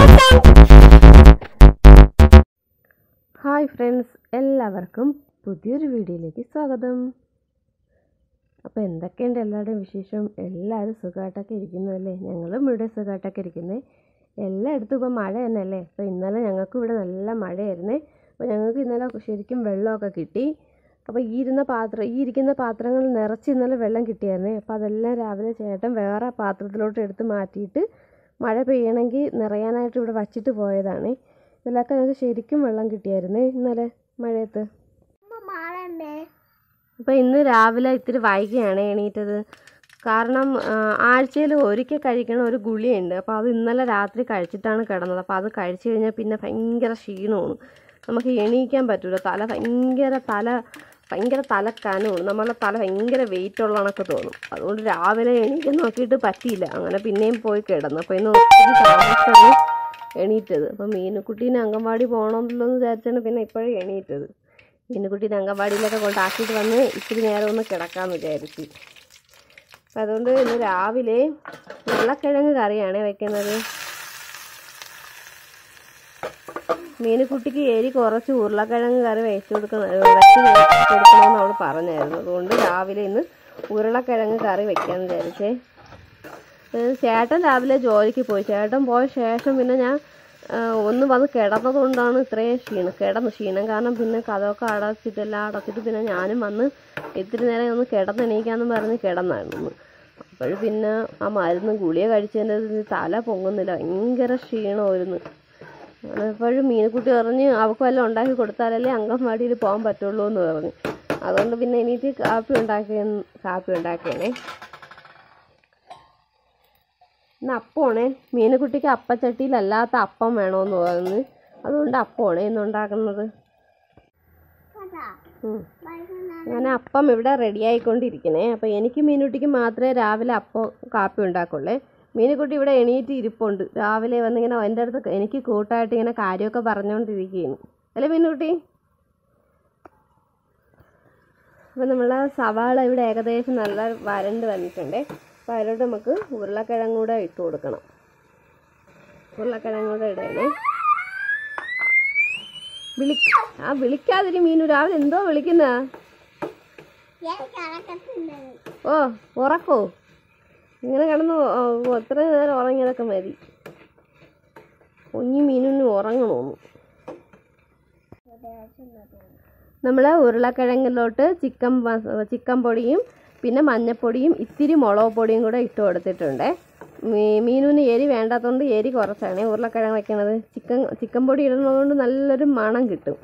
Hi friends എല്ലാവർക്കും പുതിയൊരു വീഡിയോയിലേക്ക് സ്വാഗതം അപ്പോൾ എന്തൊക്കെയുണ്ട് എല്ലാവരുടെയും വിശേഷം എല്ലാവരും സുഖമായിട്ടൊക്കെ ഇരിക്കുന്നതല്ലേ ഞങ്ങളും ഇവിടെ സുഖമായിട്ടൊക്കെ ഇരിക്കുന്നത് എല്ലായിടത്തും ഇപ്പോൾ മഴ തന്നെയല്ലേ അപ്പോൾ ഇന്നലെ ഞങ്ങൾക്ക് ഇവിടെ നല്ല മഴയായിരുന്നേ അപ്പോൾ ഞങ്ങൾക്ക് ഇന്നലെ ശരിക്കും വെള്ളമൊക്കെ കിട്ടി അപ്പോൾ ഈ ഇരുന്ന പാത്രം ഈ ഇരിക്കുന്ന പാത്രങ്ങൾ നിറച്ച് ഇന്നലെ വെള്ളം കിട്ടിയായിരുന്നേ അപ്പോൾ അതെല്ലാം രാവിലെ ചേട്ടൻ വേറെ പാത്രത്തിലോട്ട് എടുത്ത് മാറ്റിയിട്ട് മഴ പെയ്യണമെങ്കിൽ നിറയാനായിട്ട് ഇവിടെ വച്ചിട്ട് പോയതാണേ ഇതിലൊക്കെ ഞങ്ങൾക്ക് ശരിക്കും വെള്ളം കിട്ടിയായിരുന്നേ ഇന്നലെ മഴയത്ത് അപ്പോൾ ഇന്ന് രാവിലെ ഇത്തിരി വൈകിയാണ് എണീറ്റത് കാരണം ആഴ്ചയിൽ ഒരിക്കൽ കഴിക്കണ ഒരു ഗുളിയുണ്ട് അപ്പോൾ അത് ഇന്നലെ രാത്രി കഴിച്ചിട്ടാണ് കിടന്നത് അപ്പോൾ അത് കഴിച്ചു കഴിഞ്ഞാൽ പിന്നെ ഭയങ്കര ക്ഷീണമാണ് നമുക്ക് എണീക്കാൻ പറ്റില്ല തല ഭയങ്കര തല ഭയങ്കര തലക്കനമാണ് നമ്മളെ തല ഭയങ്കര വെയിറ്റ് ഉള്ള കണക്ക് തോന്നും അതുകൊണ്ട് രാവിലെ എണീക്കാൻ നോക്കിയിട്ട് പറ്റിയില്ല അങ്ങനെ പിന്നെയും പോയി കിടന്നു അപ്പോൾ ഇന്ന് ഒത്തിരി താമസിച്ചാണ് എണീറ്റത് അപ്പോൾ മീനുക്കുട്ടീനെ അംഗൻവാടി പോകണമെന്നല്ലോ എന്ന് വിചാരിച്ചാണ് പിന്നെ ഇപ്പോഴും എണീറ്റത് മീനുക്കുട്ടീനെ അംഗൻവാടിയിലൊക്കെ കൊണ്ടാക്കിയിട്ട് വന്ന് ഇത്തിരി നേരം ഒന്ന് കിടക്കാമെന്ന് വിചാരിച്ചു അപ്പം അതുകൊണ്ട് ഇന്ന് രാവിലെ ഉരുളക്കിഴങ്ങ് കറിയാണ് വെക്കുന്നത് മീനുക്കുട്ടിക്ക് എരി കുറച്ച് ഉരുളക്കിഴങ്ങ് കറി വെച്ച് കൊടുക്കുന്ന വെച്ച് കൊടുക്കണമെന്ന് അവൾ പറഞ്ഞായിരുന്നു അതുകൊണ്ട് രാവിലെ ഇന്ന് ഉരുളക്കിഴങ്ങ് കറി വെക്കാമെന്ന് വിചാരിച്ചേ ഏഹ് ചേട്ടൻ രാവിലെ ജോലിക്ക് പോയി ചേട്ടൻ പോയ ശേഷം പിന്നെ ഞാൻ ആ, ഒന്ന് വന്ന് കിടന്നത് കൊണ്ടാണ് ഇത്രയും ക്ഷീണം കിടന്നു ക്ഷീണം കാരണം പിന്നെ കഥമൊക്കെ അടച്ചിട്ടെല്ലാം അടച്ചിട്ട് പിന്നെ ഞാനും വന്ന് ഇത്തിരി നേരം ഒന്ന് കിടന്നെണീക്കാന്നും പറഞ്ഞ് കിടന്നായിരുന്നു അപ്പോഴും പിന്നെ ആ മരുന്ന് ഗുളിക കഴിച്ചതിൻ്റെ ഇത് തല പൊങ്ങുന്നില്ല ഭയങ്കര ക്ഷീണമായിരുന്നു എപ്പോഴും മീനുക്കുട്ടി പറഞ്ഞ് അവൾക്ക് വല്ലതും ഉണ്ടാക്കി കൊടുത്താലല്ലേ അംഗൻവാടിയിൽ പോകാൻ പറ്റുള്ളൂ എന്ന് പറഞ്ഞു അതുകൊണ്ട് പിന്നെ എനിക്ക് കാപ്പി ഉണ്ടാക്കിയ കാപ്പി ഉണ്ടാക്കിയണേ ഇന്ന് അപ്പമാണേ മീനുകുട്ടിക്ക് അപ്പച്ചട്ടിയിലല്ലാത്ത അപ്പം വേണമെന്ന് പറഞ്ഞു അതുകൊണ്ട് അപ്പമാണേ ഇന്ന് ഉണ്ടാക്കുന്നത് ഉം. അങ്ങനെ അപ്പം ഇവിടെ റെഡി ആയിക്കൊണ്ടിരിക്കണേ അപ്പം എനിക്ക് മീനുകുട്ടിക്ക് മാത്രമേ രാവിലെ അപ്പം കാപ്പി ഉണ്ടാക്കുള്ളേ മീനുകുട്ടി ഇവിടെ എണീറ്റ് ഇരിപ്പുണ്ട് രാവിലെ വന്നിങ്ങനെ എൻ്റെ അടുത്ത് എനിക്ക് കൂട്ടായിട്ട് ഇങ്ങനെ കാര്യമൊക്കെ പറഞ്ഞുകൊണ്ടിരിക്കുകയാണ് അല്ലേ മീനുകുട്ടി അപ്പം നമ്മൾ സവാള ഇവിടെ ഏകദേശം നല്ല വരണ്ട് വന്നിട്ടുണ്ട് അപ്പോൾ അതിലോട്ട് നമുക്ക് ഉരുളക്കിഴങ്ങ് കൂടെ ഇട്ട് കൊടുക്കണം ഉരുളക്കിഴങ്ങ് കൂടെ ഇടണേ വിളി ആ വിളിക്കാതിരി മീനു രാവിലെ എന്തോ വിളിക്കുന്ന ഓ ഉറക്കോ ഇങ്ങനെ കിടന്ന് ഒ- ഒ- എത്ര നേരം ഉറങ്ങിയതൊക്കെ മതി കുഞ്ഞു മീനിന് ഉറങ്ങണമെന്ന് നമ്മൾ ഉരുളക്കിഴങ്ങിലോട്ട് ചിക്കൻ മസ- ചിക്കൻ പൊടിയും പിന്നെ മഞ്ഞപ്പൊടിയും ഇത്തിരി മുളക് പൊടിയും കൂടെ ഇട്ട് കൊടുത്തിട്ടുണ്ട് മീ- മീനുവിന് എരി വേണ്ടാത്തതുകൊണ്ട് എരി കുറച്ചാണ് ഉരുളക്കിഴങ്ങ് വെക്കണത് ചിക്കൻ ചിക്കൻ പൊടി ഇടുന്നതുകൊണ്ട് നല്ലൊരു മണം കിട്ടും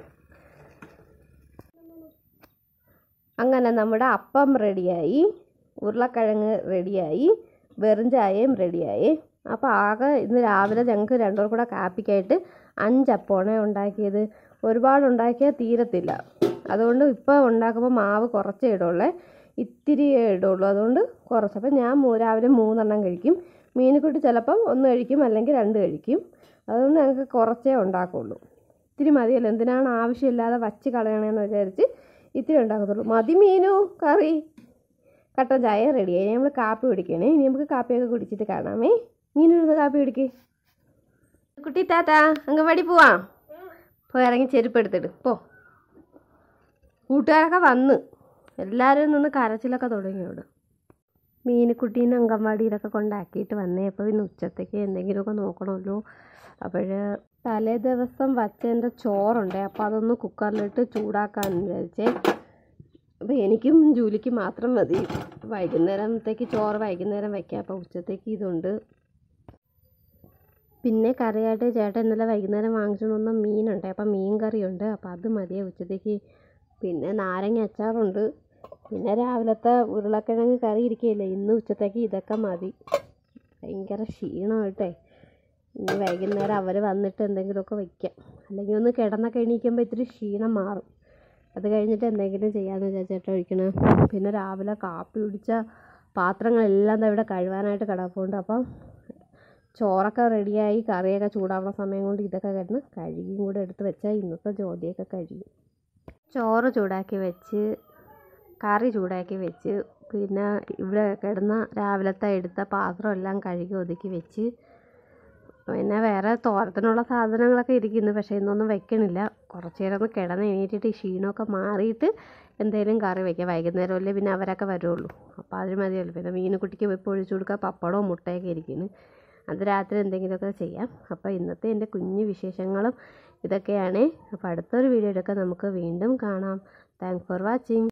അങ്ങനെ നമ്മുടെ അപ്പം റെഡിയായി ഉരുളക്കിഴങ്ങ് റെഡിയായി വെറും ചായയും റെഡിയായി അപ്പോൾ ആകെ ഇന്ന് രാവിലെ ഞങ്ങൾക്ക് രണ്ടുപേർ കൂടെ കാപ്പിക്കായിട്ട് അഞ്ചപ്പമാണ് ഉണ്ടാക്കിയത് ഒരുപാട് ഉണ്ടാക്കിയാൽ തീരത്തില്ല അതുകൊണ്ട് ഇപ്പോൾ ഉണ്ടാക്കുമ്പോൾ മാവ് കുറച്ചേ ഇടുള്ളേ ഇത്തിരി ഇടുള്ളൂ അതുകൊണ്ട് കുറച്ച് അപ്പം ഞാൻ മൂ- രാവിലെ മൂന്നെണ്ണം കഴിക്കും മീനുക്കുട്ടി ചിലപ്പം ഒന്ന് കഴിക്കും അല്ലെങ്കിൽ രണ്ട് കഴിക്കും അതുകൊണ്ട് ഞങ്ങൾക്ക് കുറച്ചേ ഉണ്ടാക്കുള്ളൂ ഇത്തിരി മതിയല്ലോ എന്തിനാണ് ആവശ്യമില്ലാതെ വച്ച് കളയണമെന്ന് വിചാരിച്ച് ഇത്തിരി ഉണ്ടാക്കത്തുള്ളൂ മതി മീനു കറി കട്ടൻ ചായ റെഡിയായി നമ്മൾ കാപ്പി കുടിക്കണേ ഇനി നമുക്ക് കാപ്പിയൊക്കെ കുടിച്ചിട്ട് കാണാമേ മീനിരുന്ന് കാപ്പി കുടിക്കേ കുട്ടി താത്ത അങ്കവാടി പോവാം പോയി ഇറങ്ങി ചെരുപ്പ് എടുത്തിട്ട് പോ കൂട്ടുകാരൊക്കെ വന്ന് എല്ലാവരും നിന്ന് കരച്ചിലൊക്കെ തുടങ്ങി അവിടെ മീനുക്കുട്ടീനെ അങ്കൻവാടിയിലൊക്കെ കൊണ്ടാക്കിയിട്ട് വന്നേ അപ്പോൾ ഇന്ന് ഉച്ചത്തേക്ക് എന്തെങ്കിലുമൊക്കെ നോക്കണമല്ലോ അപ്പോൾ തലേ ദിവസം വച്ചതിൻ്റെ ചോറുണ്ട് അപ്പോൾ അതൊന്ന് കുക്കറിലിട്ട് ചൂടാക്കാൻ വിചാരിച്ചേ അപ്പോൾ എനിക്കും ജൂലിക്ക് മാത്രം മതി വൈകുന്നേരത്തേക്ക് ചോറ് വൈകുന്നേരം വയ്ക്കാം അപ്പോൾ ഉച്ചത്തേക്ക് ഇതുണ്ട് പിന്നെ കറിയായിട്ട് ചേട്ടൻ ഇന്നലെ വൈകുന്നേരം വാങ്ങിച്ചുകൊണ്ട് വന്ന മീനുണ്ട് അപ്പം മീൻ കറിയുണ്ട് അപ്പം അത് മതിയേ ഉച്ചത്തേക്ക് പിന്നെ നാരങ്ങ അച്ചാറുണ്ട് പിന്നെ രാവിലത്തെ ഉരുളക്കിഴങ്ങ് കറി ഇരിക്കുകയില്ലേ ഇന്ന് ഉച്ചത്തേക്ക് ഇതൊക്കെ മതി ഭയങ്കര ക്ഷീണമായിട്ടേ ഇനി വൈകുന്നേരം അവർ വന്നിട്ട് എന്തെങ്കിലുമൊക്കെ വയ്ക്കാം അല്ലെങ്കിൽ ഒന്ന് കിടന്നൊക്കെ എണീക്കുമ്പോൾ ഇത്തിരി ക്ഷീണം മാറും അത് കഴിഞ്ഞിട്ട് എന്തെങ്കിലും ചെയ്യാമെന്ന് വിചാരിച്ചിട്ട് ഒഴിക്കണം പിന്നെ രാവിലെ കാപ്പി കുടിച്ച പാത്രങ്ങളെല്ലാം ദാ ഇവിടെ കഴുകാനായിട്ട് കിടപ്പുണ്ട് അപ്പം ചോറൊക്കെ റെഡിയായി കറിയൊക്കെ ചൂടാവുന്ന സമയം കൊണ്ട് ഇതൊക്കെ കിടന്ന് കഴുകിയും കൂടെ എടുത്ത് വെച്ചാൽ ഇന്നത്തെ ജോലിയൊക്കെ കഴിയും ചോറ് ചൂടാക്കി വെച്ച് കറി ചൂടാക്കി വെച്ച് പിന്നെ ഇവിടെ കിടന്ന രാവിലത്തെ എടുത്ത പാത്രം എല്ലാം കഴുകി ഒതുക്കി വെച്ച് പിന്നെ വേറെ തോരത്തിനുള്ള സാധനങ്ങളൊക്കെ ഇരിക്കുന്നു പക്ഷേ ഇന്നൊന്നും വെക്കണില്ല കുറച്ച് നേരം ഒന്ന് കിടന്ന് എണീറ്റിട്ട് ഈ ക്ഷീണമൊക്കെ മാറിയിട്ട് എന്തെങ്കിലും കറി വയ്ക്കാം വൈകുന്നേരം അല്ലേ പിന്നെ അവരൊക്കെ വരുള്ളൂ അപ്പോൾ അതിന് മതിയല്ലോ പിന്നെ മീനുകുട്ടിക്ക് വെപ്പ് ഒഴിച്ചു കൊടുക്കുക പപ്പടവും മുട്ടയൊക്കെ ഇരിക്കുന്നു അത് രാത്രി എന്തെങ്കിലുമൊക്കെ ചെയ്യാം അപ്പോൾ ഇന്നത്തെ എൻ്റെ കുഞ്ഞു വിശേഷങ്ങളും ഇതൊക്കെയാണ് അപ്പോൾ അടുത്തൊരു വീഡിയോ എടുക്കാൻ നമുക്ക് വീണ്ടും കാണാം താങ്ക്സ് ഫോർ വാച്ചിങ്